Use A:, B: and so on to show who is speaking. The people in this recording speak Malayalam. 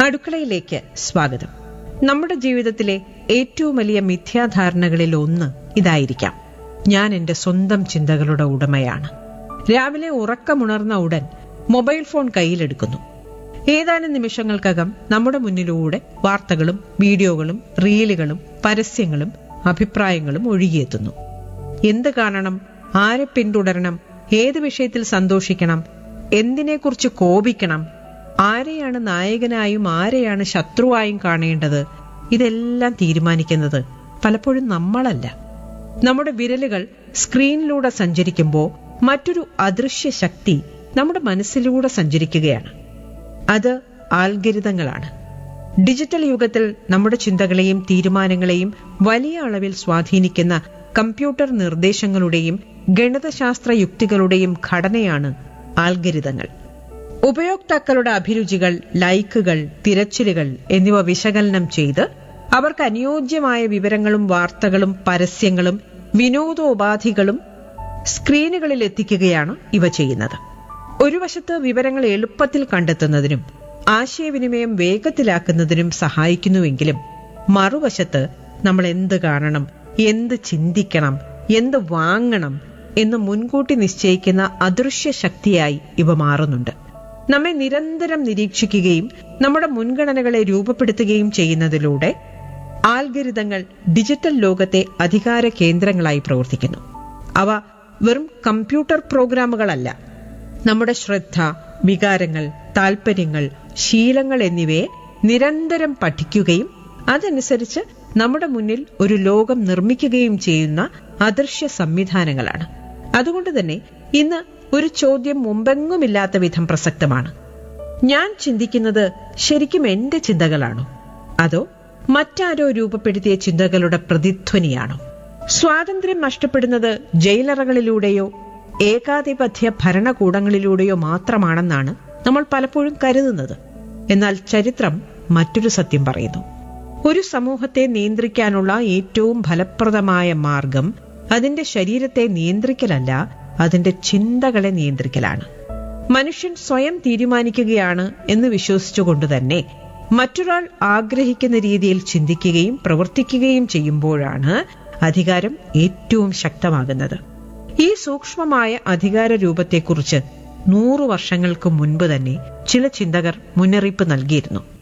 A: അടുക്കളയിലേക്ക് സ്വാഗതം നമ്മുടെ ജീവിതത്തിലെ ഏറ്റവും വലിയ മിഥ്യാധാരണകളിൽ ഒന്ന് ഇതായിരിക്കാം ഞാൻ എന്റെ സ്വന്തം ചിന്തകളുടെ ഉടമയാണ് രാവിലെ ഉറക്കമുണർന്ന ഉടൻ മൊബൈൽ ഫോൺ കയ്യിലെടുക്കുന്നു ഏതാനും നിമിഷങ്ങൾക്കകം നമ്മുടെ മുന്നിലൂടെ വാർത്തകളും വീഡിയോകളും റീലുകളും പരസ്യങ്ങളും അഭിപ്രായങ്ങളും ഒഴുകിയെത്തുന്നു എന്ത് കാണണം ആരെ പിന്തുടരണം ഏത് വിഷയത്തിൽ സന്തോഷിക്കണം എന്തിനെക്കുറിച്ച് കോപിക്കണം ആരെയാണ് നായകനായും ആരെയാണ് ശത്രുവായും കാണേണ്ടത് ഇതെല്ലാം തീരുമാനിക്കുന്നത് പലപ്പോഴും നമ്മളല്ല നമ്മുടെ വിരലുകൾ സ്ക്രീനിലൂടെ സഞ്ചരിക്കുമ്പോൾ മറ്റൊരു അദൃശ്യ ശക്തി നമ്മുടെ മനസ്സിലൂടെ സഞ്ചരിക്കുകയാണ് അത് ആൽഗരിതങ്ങളാണ് ഡിജിറ്റൽ യുഗത്തിൽ നമ്മുടെ ചിന്തകളെയും തീരുമാനങ്ങളെയും വലിയ അളവിൽ സ്വാധീനിക്കുന്ന കമ്പ്യൂട്ടർ നിർദ്ദേശങ്ങളുടെയും ഗണിതശാസ്ത്ര യുക്തികളുടെയും ഘടനയാണ് ആൽഗരിതങ്ങൾ ഉപയോക്താക്കളുടെ അഭിരുചികൾ ലൈക്കുകൾ തിരച്ചിലുകൾ എന്നിവ വിശകലനം ചെയ്ത് അവർക്ക് അനുയോജ്യമായ വിവരങ്ങളും വാർത്തകളും പരസ്യങ്ങളും വിനോദോപാധികളും സ്ക്രീനുകളിൽ എത്തിക്കുകയാണ് ഇവ ചെയ്യുന്നത് ഒരു വശത്ത് വിവരങ്ങൾ എളുപ്പത്തിൽ കണ്ടെത്തുന്നതിനും ആശയവിനിമയം വേഗത്തിലാക്കുന്നതിനും സഹായിക്കുന്നുവെങ്കിലും മറുവശത്ത് നമ്മൾ എന്ത് കാണണം എന്ത് ചിന്തിക്കണം എന്ത് വാങ്ങണം എന്ന് മുൻകൂട്ടി നിശ്ചയിക്കുന്ന അദൃശ്യ ശക്തിയായി ഇവ മാറുന്നുണ്ട് നമ്മെ നിരന്തരം നിരീക്ഷിക്കുകയും നമ്മുടെ മുൻഗണനകളെ രൂപപ്പെടുത്തുകയും ചെയ്യുന്നതിലൂടെ ആൽഗരിതങ്ങൾ ഡിജിറ്റൽ ലോകത്തെ അധികാര കേന്ദ്രങ്ങളായി പ്രവർത്തിക്കുന്നു അവ വെറും കമ്പ്യൂട്ടർ പ്രോഗ്രാമുകളല്ല നമ്മുടെ ശ്രദ്ധ വികാരങ്ങൾ താൽപ്പര്യങ്ങൾ ശീലങ്ങൾ എന്നിവയെ നിരന്തരം പഠിക്കുകയും അതനുസരിച്ച് നമ്മുടെ മുന്നിൽ ഒരു ലോകം നിർമ്മിക്കുകയും ചെയ്യുന്ന അദൃശ്യ സംവിധാനങ്ങളാണ് അതുകൊണ്ട് തന്നെ ഇന്ന് ഒരു ചോദ്യം മുമ്പെങ്ങുമില്ലാത്ത വിധം പ്രസക്തമാണ് ഞാൻ ചിന്തിക്കുന്നത് ശരിക്കും എന്റെ ചിന്തകളാണോ അതോ മറ്റാരോ രൂപപ്പെടുത്തിയ ചിന്തകളുടെ പ്രതിധ്വനിയാണോ സ്വാതന്ത്ര്യം നഷ്ടപ്പെടുന്നത് ജയിലറകളിലൂടെയോ ഏകാധിപത്യ ഭരണകൂടങ്ങളിലൂടെയോ മാത്രമാണെന്നാണ് നമ്മൾ പലപ്പോഴും കരുതുന്നത് എന്നാൽ ചരിത്രം മറ്റൊരു സത്യം പറയുന്നു ഒരു സമൂഹത്തെ നിയന്ത്രിക്കാനുള്ള ഏറ്റവും ഫലപ്രദമായ മാർഗം അതിന്റെ ശരീരത്തെ നിയന്ത്രിക്കലല്ല അതിന്റെ ചിന്തകളെ നിയന്ത്രിക്കലാണ് മനുഷ്യൻ സ്വയം തീരുമാനിക്കുകയാണ് എന്ന് വിശ്വസിച്ചുകൊണ്ട് തന്നെ മറ്റൊരാൾ ആഗ്രഹിക്കുന്ന രീതിയിൽ ചിന്തിക്കുകയും പ്രവർത്തിക്കുകയും ചെയ്യുമ്പോഴാണ് അധികാരം ഏറ്റവും ശക്തമാകുന്നത് ഈ സൂക്ഷ്മമായ അധികാര രൂപത്തെക്കുറിച്ച് നൂറു വർഷങ്ങൾക്ക് മുൻപ് തന്നെ ചില ചിന്തകർ മുന്നറിയിപ്പ് നൽകിയിരുന്നു